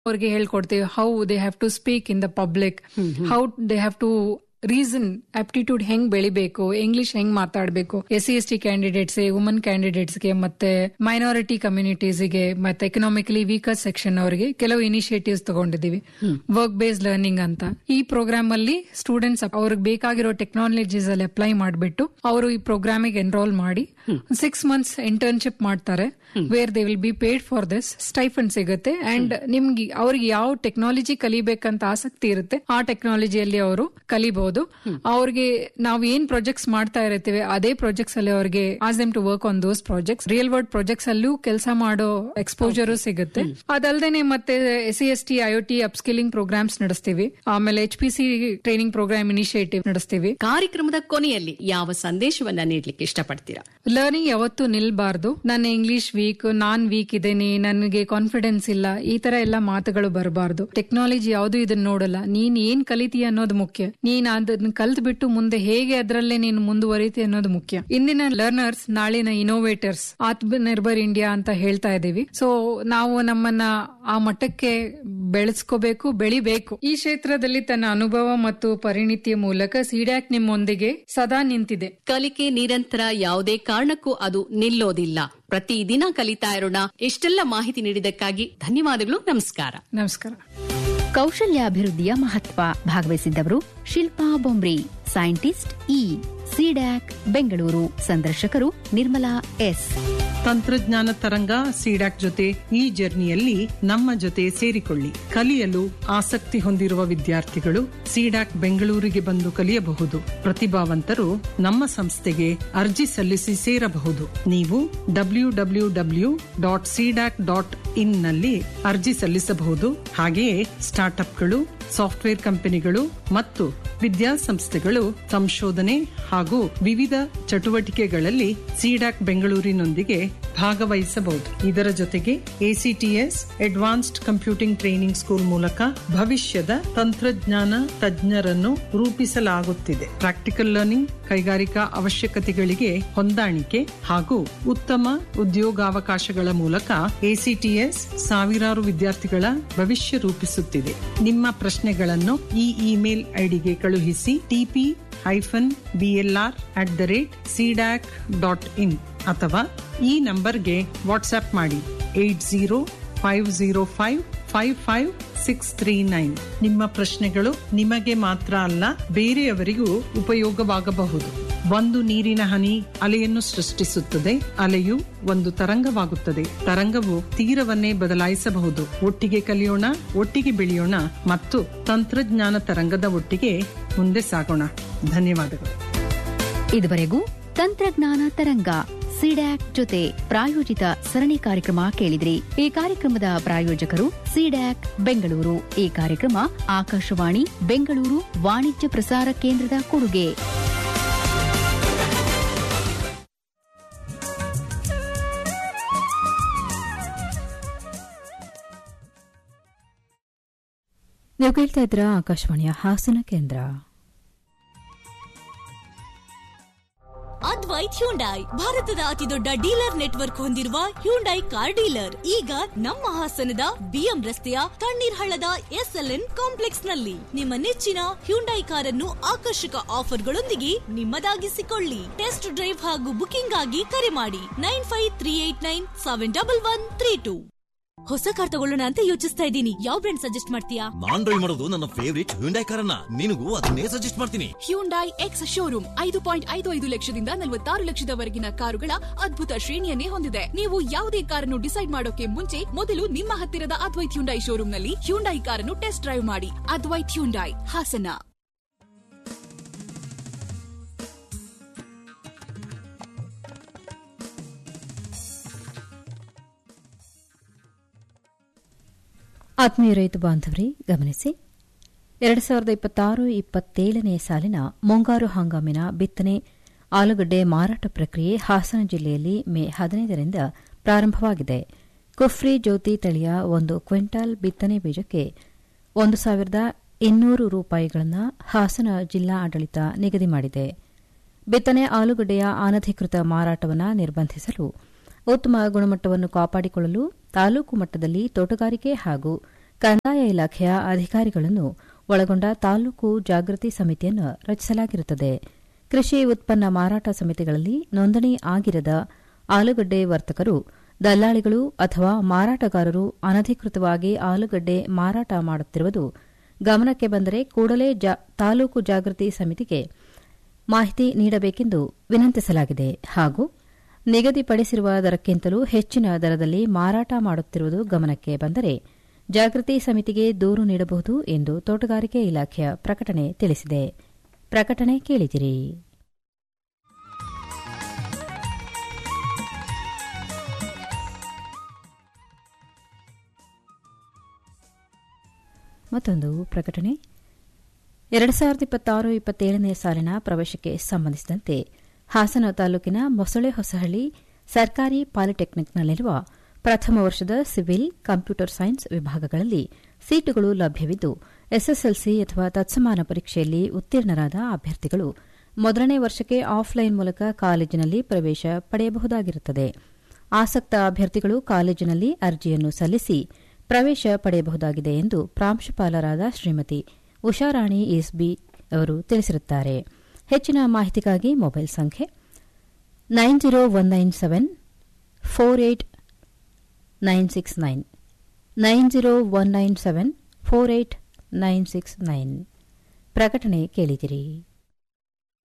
ಅವ್ರಿಗೆ ಹೇಳ್ಕೊಡ್ತೀವಿ how they have to speak in the public how they have to reason aptitude ಹೆಂಗ್ ಬೆಳಿಬೇಕು English ಹೆಂಗ್ ಮಾತಾಡಬೇಕು S C S T candidates woman ಕ್ಯಾಂಡಿಡೇಟ್ಸ್ಗೆ ಮತ್ತೆ ಮೈನಾರಿಟಿ ಕಮ್ಯುನಿಟೀಸ್ಗೆ ಮತ್ತೆ ಎಕನಾಮಿಕಲಿ ವೀಕರ್ ಸೆಕ್ಷನ್ ಅವರಿಗೆ ಕೆಲವು ಇನಿಷಿಯೇಟಿವ್ಸ್ ತಗೊಂಡಿದೀವಿ ವರ್ಕ್ ಬೇಸ್ಡ್ ಲರ್ನಿಂಗ್ ಅಂತ ಈ ಪ್ರೋಗ್ರಾಮ್ ಅಲ್ಲಿ ಸ್ಟೂಡೆಂಟ್ಸ್ ಅವ್ರಿಗೆ ಬೇಕಾಗಿರೋ ಟೆಕ್ನಾಲಜೀಸ್ ಅಲ್ಲಿ ಅಪ್ಲೈ ಮಾಡಿಬಿಟ್ಟು ಅವರು ಈ ಪ್ರೋಗ್ರಾಮಿಗೆ ಎನ್ರೋಲ್ ಮಾಡಿ ಸಿಕ್ಸ್ ಮಂತ್ಸ್ ಇಂಟರ್ನ್ಶಿಪ್ ಮಾಡ್ತಾರೆ where they will be paid for this stipend ಸಿಗುತ್ತೆ ಅಂಡ್ ನಿಮ್ಗೆ ಅವ್ರಿಗೆ ಯಾವ ಟೆಕ್ನಾಲಜಿ ಕಲಿಬೇಕಂತ ಆಸಕ್ತಿ ಇರುತ್ತೆ ಆ ಟೆಕ್ನಾಲಜಿಯಲ್ಲಿ ಅವರು ಕಲಿಬಹುದು ಅವ್ರಿಗೆ ನಾವು ಏನ್ ಪ್ರಾಜೆಕ್ಟ್ಸ್ ಮಾಡ್ತಾ ಇರ್ತೀವಿ ಅದೇ ಪ್ರಾಜೆಕ್ಟ್ಸ್ ಅಲ್ಲಿ ಅವ್ರಿಗೆ ask them to work on those projects real world projects ಅಲ್ಲೂ ಕೆಲಸ ಮಾಡೋ ಎಕ್ಸ್ಪೋಜರು ಸಿಗುತ್ತೆ ಅದಲ್ದೇನೆ ಮತ್ತೆ S C S T IOT upskilling programmes ನಡೆಸ್ತೀವಿ ಆಮೇಲೆ H P C training programme initiative ನಡೆಸ್ತೀವಿ ಕಾರ್ಯಕ್ರಮದ ಕೊನೆಯಲ್ಲಿ ಯಾವ ಸಂದೇಶವನ್ನ ನೀಡಲಿಕ್ಕೆ ಇಷ್ಟಪಡ್ತೀರಾ ಲರ್ನಿಂಗ್ ಯಾವತ್ತೂ ನಿಲ್ಬಾರ್ದು ನನ್ನ ಇಂಗ್ಲಿಷ್ ವೀಕ್ ನಾನ್ ವೀಕ್ ಇದ್ದೇನೆ ನನಗೆ ಕಾನ್ಫಿಡೆನ್ಸ್ ಇಲ್ಲ ಈ ತರ ಎಲ್ಲ ಮಾತುಗಳು ಬರಬಾರ್ದು ಟೆಕ್ನಾಲಜಿ ಯಾವುದು ಇದನ್ನ ನೋಡಲ್ಲ ನೀನ್ ಏನ್ ಕಲಿತೀಯ ಅನ್ನೋದು ಮುಖ್ಯ ನೀನ್ ಅದನ್ನ ಕಲ್ತ್ ಬಿಟ್ಟು ಮುಂದೆ ಹೇಗೆ ಅದರಲ್ಲೇ ನೀನು ಮುಂದುವರಿತಿ ಅನ್ನೋದು ಮುಖ್ಯ ಇಂದಿನ ಲರ್ನರ್ಸ್ ನಾಳಿನ ಇನೋವೇಟರ್ಸ್ ಆತ್ಮನಿರ್ಭರ್ ಇಂಡಿಯಾ ಅಂತ ಹೇಳ್ತಾ ಇದೀವಿ ಸೊ ನಾವು ನಮ್ಮನ್ನ ಆ ಮಟ್ಟಕ್ಕೆ ಬೆಳೆಸ್ಕೋಬೇಕು ಬೆಳಿಬೇಕು ಈ ಕ್ಷೇತ್ರದಲ್ಲಿ ತನ್ನ ಅನುಭವ ಮತ್ತು ಪರಿಣಿತಿಯ ಮೂಲಕ ಸಿಡ್ಯಾಕ್ ನಿಮ್ಮೊಂದಿಗೆ ಸದಾ ನಿಂತಿದೆ ಕಲಿಕೆ ನಿರಂತರ ಯಾವುದೇ ಕಾರಣಕ್ಕೂ ಅದು ನಿಲ್ಲೋದಿಲ್ಲ ಪ್ರತಿದಿನ ಕಲಿತಾ ಇರೋಣ ಇಷ್ಟೆಲ್ಲ ಮಾಹಿತಿ ನೀಡಿದ್ದಕ್ಕಾಗಿ ಧನ್ಯವಾದಗಳು ನಮಸ್ಕಾರ ನಮಸ್ಕಾರ ಕೌಶಲ್ಯಾಭಿವೃದ್ಧಿಯ ಮಹತ್ವ ಭಾಗವಹಿಸಿದ್ದವರು Shilpa Bombri scientist E CDAC Bengaluru ಸಂದರ್ಶಕರು ನಿರ್ಮಲಾ ಎಸ್ ತಂತ್ರಜ್ಞಾನ ತರಂಗ ಸಿಡಾಕ್ ಜೊತೆ ಈ ಜರ್ನಿಯಲ್ಲಿ ನಮ್ಮ ಜೊತೆ ಸೇರಿಕೊಳ್ಳಿ ಕಲಿಯಲು ಆಸಕ್ತಿ ಹೊಂದಿರುವ ವಿದ್ಯಾರ್ಥಿಗಳು ಸಿಡಾಕ್ ಬೆಂಗಳೂರಿಗೆ ಬಂದು ಕಲಿಯಬಹುದು ಪ್ರತಿಭಾವಂತರು ನಮ್ಮ ಸಂಸ್ಥೆಗೆ ಅರ್ಜಿ ಸಲ್ಲಿಸಿ ಸೇರಬಹುದು ನೀವು W W W dot CDAC dot in ನಲ್ಲಿ ಅರ್ಜಿ ಸಲ್ಲಿಸಬಹುದು ಹಾಗೆಯೇ ಸ್ಟಾರ್ಟ್ಅಪ್ಗಳು ಸಾಫ್ಟ್ವೇರ್ ಕಂಪನಿಗಳು ಮತ್ತು ವಿದ್ಯಾಸಂಸ್ಥೆಗಳು ಸಂಶೋಧನೆ ಹಾಗೂ ವಿವಿಧ ಚಟುವಟಿಕೆಗಳಲ್ಲಿ ಸಿಡಾಕ್ ಬೆಂಗಳೂರಿನೊಂದಿಗೆ ಭಾಗವಹಿಸಬಹುದು ಇದರ ಜೊತೆಗೆ ACTS advanced computing training school ಮೂಲಕ ಭವಿಷ್ಯದ ತಂತ್ರಜ್ಞಾನ ತಜ್ಞರನ್ನು ರೂಪಿಸಲಾಗುತ್ತಿದೆ ಪ್ರಾಕ್ಟಿಕಲ್ ಲರ್ನಿಂಗ್ ಕೈಗಾರಿಕಾ ಅವಶ್ಯಕತೆಗಳಿಗೆ ಹೊಂದಾಣಿಕೆ ಹಾಗೂ ಉತ್ತಮ ಉದ್ಯೋಗಾವಕಾಶಗಳ ಮೂಲಕ ಎಸಿಟಿಎಸ್ ಸಾವಿರಾರು ವಿದ್ಯಾರ್ಥಿಗಳ ಭವಿಷ್ಯ ರೂಪಿಸುತ್ತಿದೆ ನಿಮ್ಮ ಪ್ರಶ್ನೆಗಳನ್ನು ಈ ಇಮೇಲ್ ಐಡಿಗೆ ಕಳುಹಿಸಿ TP hyphen BLR at the rate CDAC dot in ಅಥವಾ ಈ ನಂಬರ್ಗೆ ವಾಟ್ಸ್ಆಪ್ ಮಾಡಿ eight zero five zero five five five six three nine ನಿಮ್ಮ ಪ್ರಶ್ನೆಗಳು ನಿಮಗೆ ಮಾತ್ರ ಅಲ್ಲ ಬೇರೆಯವರಿಗೂ ಉಪಯೋಗವಾಗಬಹುದು ಒಂದು ನೀರಿನ ಹನಿ ಅಲೆಯನ್ನು ಸೃಷ್ಟಿಸುತ್ತದೆ ಅಲೆಯು ಒಂದು ತರಂಗವಾಗುತ್ತದೆ ತರಂಗವು ತೀರವನ್ನೇ ಬದಲಾಯಿಸಬಹುದು ಒಟ್ಟಿಗೆ ಕಲಿಯೋಣ ಒಟ್ಟಿಗೆ ಬೆಳೆಯೋಣ ಮತ್ತು ತಂತ್ರಜ್ಞಾನ ತರಂಗದ ಒಟ್ಟಿಗೆ ಮುಂದೆ ಸಾಗೋಣ ಧನ್ಯವಾದಗಳು ಇದುವರೆಗೂ ತಂತ್ರಜ್ಞಾನ ತರಂಗ ಸಿಡ್ಯಾಕ್ ಜೊತೆ ಪ್ರಾಯೋಜಿತ ಸರಣಿ ಕಾರ್ಯಕ್ರಮ ಕೇಳಿದ್ರಿ ಈ ಕಾರ್ಯಕ್ರಮದ ಪ್ರಾಯೋಜಕರು ಸಿಡ್ಯಾಕ್ ಬೆಂಗಳೂರು ಈ ಕಾರ್ಯಕ್ರಮ ಆಕಾಶವಾಣಿ ಬೆಂಗಳೂರು ವಾಣಿಜ್ಯ ಪ್ರಸಾರ ಕೇಂದ್ರದ ಕೊಡುಗೆ ನೀವು ಕೇಳ್ತಾ ಇದ್ರ ಆಕಾಶವಾಣಿಯ ಹಾಸನ ಕೇಂದ್ರ ಅದ್ವೈತ್ ಹ್ಯುಂಡೈ ಭಾರತದ ಅತಿದೊಡ್ಡ ಡೀಲರ್ ನೆಟ್ವರ್ಕ್ ಹೊಂದಿರುವ ಹ್ಯುಂಡೈ ಕಾರ್ ಡೀಲರ್ ಈಗ ನಮ್ಮ ಹಾಸನದ ಬಿಎಂ ರಸ್ತೆಯ ತಣ್ಣೀರ್ ಹಳ್ಳದ ಎಸ್ಎಲ್ಎನ್ ಕಾಂಪ್ಲೆಕ್ಸ್ ನಲ್ಲಿ ನಿಮ್ಮ ನೆಚ್ಚಿನ ಹ್ಯುಂಡೈ ಕಾರನ್ನು ಆಕರ್ಷಕ ಆಫರ್ಗಳೊಂದಿಗೆ ನಿಮ್ಮದಾಗಿಸಿಕೊಳ್ಳಿ ಟೆಸ್ಟ್ ಡ್ರೈವ್ ಹಾಗೂ ಬುಕಿಂಗ್ ಆಗಿ ಕರೆ ಮಾಡಿ nine five three eight nine seven double one three two ಹೊಸ ಕಾರ್ ತಗೊಳ್ಳೋಣ ಅಂತ ಯೋಚಿಸ್ತಾ ಇದ್ದೀನಿ ಯಾವ ಬ್ರ್ಯಾಂಡ್ ಸಜೆಸ್ಟ್ ಮಾಡ್ತೀಯಾ ನಾನ್ ಡ್ರೈವ್ ಮಾಡೋದು ನನ್ನ ಫೇವರಿಟ್ ಹ್ಯುಂಡೈ ಕಾರನ್ನ ನಿನಗೂ ಅದನ್ನೇ ಸಜೆಸ್ಟ್ ಮಾಡ್ತೀನಿ ಹ್ಯುಂಡೈ ಎಕ್ಸ್ ಶೋರೂಮ್ ಐದು ಪಾಯಿಂಟ್ ಐದು ಐದು ಲಕ್ಷದಿಂದ ನಲವತ್ತಾರು ಲಕ್ಷದವರೆಗಿನ ಕಾರುಗಳ ಅದ್ಭುತ ಶ್ರೇಣಿಯನ್ನೇ ಹೊಂದಿದೆ ನೀವು ಯಾವುದೇ ಕಾರನ್ನು ಡಿಸೈಡ್ ಮಾಡೋಕೆ ಮುಂಚೆ ಮೊದಲು ನಿಮ್ಮ ಹತ್ತಿರದ ಅದ್ವೈತ್ ಹ್ಯುಂಡೈ ಶೋರೂಮ್ನಲ್ಲಿ ಹ್ಯುಂಡೈ ಕಾರನ್ನು ಟೆಸ್ಟ್ ಡ್ರೈವ್ ಮಾಡಿ ಅದ್ವೈತ್ ಹ್ಯುಂಡೈ ಹಾಸನ ಆತ್ಮೀಯ ರೈತ ಬಾಂಧವರೇ ಗಮನಿಸಿ ಎರಡು ಸಾವಿರದ ಇಪ್ಪತ್ತಾರು ಇಪ್ಪತ್ತೇಳನೇ ಸಾಲಿನ ಮುಂಗಾರು ಹಂಗಾಮಿನ ಬಿತ್ತನೆ ಆಲೂಗಡ್ಡೆ ಮಾರಾಟ ಪ್ರಕ್ರಿಯೆ ಹಾಸನ ಜಿಲ್ಲೆಯಲ್ಲಿ ಮೇ ಹದಿನೈದರಿಂದ ಪ್ರಾರಂಭವಾಗಿದೆ ಕುಫ್ರಿ ಜ್ಯೋತಿ ತಳಿಯ ಒಂದು ಕ್ವಿಂಟಾಲ್ ಬಿತ್ತನೆ ಬೀಜಕ್ಕೆ ಒಂದು ಸಾವಿರದ ಇನ್ನೂರು ರೂಪಾಯಿಗಳನ್ನು ಹಾಸನ ಜಿಲ್ಲಾ ಆಡಳಿತ ನಿಗದಿ ಮಾಡಿದೆ ಬಿತ್ತನೆ ಆಲೂಗಡ್ಡೆಯ ಅನಧಿಕೃತ ಮಾರಾಟವನ್ನು ನಿರ್ಬಂಧಿಸಲು ಉತ್ತಮ ಗುಣಮಟ್ಟವನ್ನು ಕಾಪಾಡಿಕೊಳ್ಳಲು ತಾಲೂಕು ಮಟ್ಟದಲ್ಲಿ ತೋಟಗಾರಿಕೆ ಹಾಗೂ ಕಂದಾಯ ಇಲಾಖೆಯ ಅಧಿಕಾರಿಗಳನ್ನು ಒಳಗೊಂಡ ತಾಲೂಕು ಜಾಗೃತಿ ಸಮಿತಿಯನ್ನು ರಚಿಸಲಾಗಿರುತ್ತದೆ ಕೃಷಿ ಉತ್ಪನ್ನ ಮಾರಾಟ ಸಮಿತಿಗಳಲ್ಲಿ ನೋಂದಣಿ ಆಗಿರದ ಆಲೂಗಡ್ಡೆ ವರ್ತಕರು ದಲ್ಲಾಳಿಗಳು ಅಥವಾ ಮಾರಾಟಗಾರರು ಅನಧಿಕೃತವಾಗಿ ಆಲೂಗಡ್ಡೆ ಮಾರಾಟ ಮಾಡುತ್ತಿರುವುದು ಗಮನಕ್ಕೆ ಬಂದರೆ ಕೂಡಲೇ ತಾಲೂಕು ಜಾಗೃತಿ ಸಮಿತಿಗೆ ಮಾಹಿತಿ ನೀಡಬೇಕೆಂದು ವಿನಂತಿಸಲಾಗಿದೆ ಹಾಗೂ ನಿಗದಿಪಡಿಸಿರುವ ದರಕ್ಕಿಂತಲೂ ಹೆಚ್ಚಿನ ದರದಲ್ಲಿ ಮಾರಾಟ ಮಾಡುತ್ತಿರುವುದು ಗಮನಕ್ಕೆ ಬಂದರೆ ಜಾಗೃತಿ ಸಮಿತಿಗೆ ದೂರು ನೀಡಬಹುದು ಎಂದು ತೋಟಗಾರಿಕೆ ಇಲಾಖೆಯ ಪ್ರಕಟಣೆ ತಿಳಿಸಿದೆ ಪ್ರಕಟಣೆ ಕೇಳಿದಿರಿ ಮತ್ತೊಂದು ಪ್ರಕಟಣೆ ಎರಡು ಸಾವಿರದ ಇಪ್ಪತ್ತಾರು ಇಪ್ಪತ್ತೇಳನೇ ಸಾಲಿನ ಪ್ರವೇಶಕ್ಕೆ ಸಂಬಂಧಿಸಿದಂತೆ ಹಾಸನ ತಾಲೂಕಿನ ಮೊಸಳೆ ಹೊಸಹಳ್ಳಿ ಸರ್ಕಾರಿ ಪಾಲಿಟೆಕ್ನಿಕ್ನಲ್ಲಿರುವ ಪ್ರಥಮ ವರ್ಷದ ಸಿವಿಲ್ ಕಂಪ್ಯೂಟರ್ ಸೈನ್ಸ್ ವಿಭಾಗಗಳಲ್ಲಿ ಸೀಟುಗಳು ಲಭ್ಯವಿದ್ದು ಎಸ್ಎಸ್ಎಲ್ಸಿ ಅಥವಾ ತತ್ಸಮಾನ ಪರೀಕ್ಷೆಯಲ್ಲಿ ಉತ್ತೀರ್ಣರಾದ ಅಭ್ಯರ್ಥಿಗಳು ಮೊದಲನೇ ವರ್ಷಕ್ಕೆ ಆಫ್ಲೈನ್ ಮೂಲಕ ಕಾಲೇಜಿನಲ್ಲಿ ಪ್ರವೇಶ ಪಡೆಯಬಹುದಾಗಿರುತ್ತದೆ ಆಸಕ್ತ ಅಭ್ಯರ್ಥಿಗಳು ಕಾಲೇಜಿನಲ್ಲಿ ಅರ್ಜಿಯನ್ನು ಸಲ್ಲಿಸಿ ಪ್ರವೇಶ ಪಡೆಯಬಹುದಾಗಿದೆ ಎಂದು ಪ್ರಾಂಶುಪಾಲರಾದ ಶ್ರೀಮತಿ ಉಷಾರಾಣಿ ಎಸ್ಬಿ ಅವರು ತಿಳಿಸಿರುತ್ತಾರೆ ಹೆಚ್ಚಿನ ಮಾಹಿತಿಗಾಗಿ ಮೊಬೈಲ್ ಸಂಖ್ಯೆ nine zero one nine seven four eight nine six nine nine zero one nine seven four eight nine six nine ಪ್ರಕಟಣೆ ಕೇಳಿದಿರಿ